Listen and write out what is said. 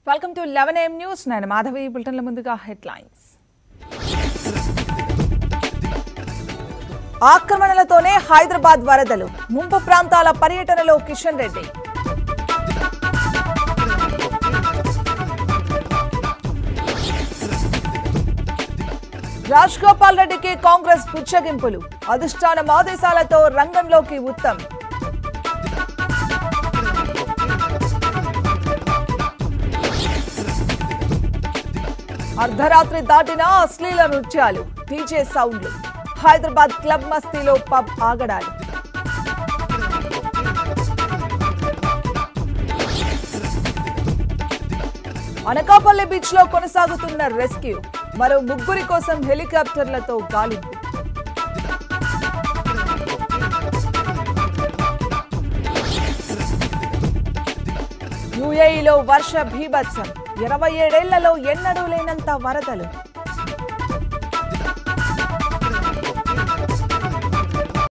welcome to eleven AM news నేను మాధవి బులెటిన్ల ముందుగా headlines ఆక్రమణలతోనే Hyderabad వరదలు ముంపు ప్రాంతాల పర్యటనలో కిషన్ రెడ్డి రాజ్ గోపాల్ రెడ్డికి కాంగ్రెస్ పుచ్చగింపులు అధిష్టానం ఆదేశాలతో రంగంలోకి ఉత్తమ్ అర్ధరాత్రి దాటిన అశ్లీల నృత్యాలు డీజే సౌండ్లు హైదరాబాద్ క్లబ్ మస్తీలో పబ్ ఆగడాలు అనకాపల్లి బీచ్ లో కొనసాగుతున్న రెస్క్యూ మరో ముగ్గురి కోసం హెలికాప్టర్లతో గాలింపు యుఏఈలో వర్ష భీభత్సం ఇరవై ఏడేళ్లలో ఎన్నడూ లేనంత వరదలు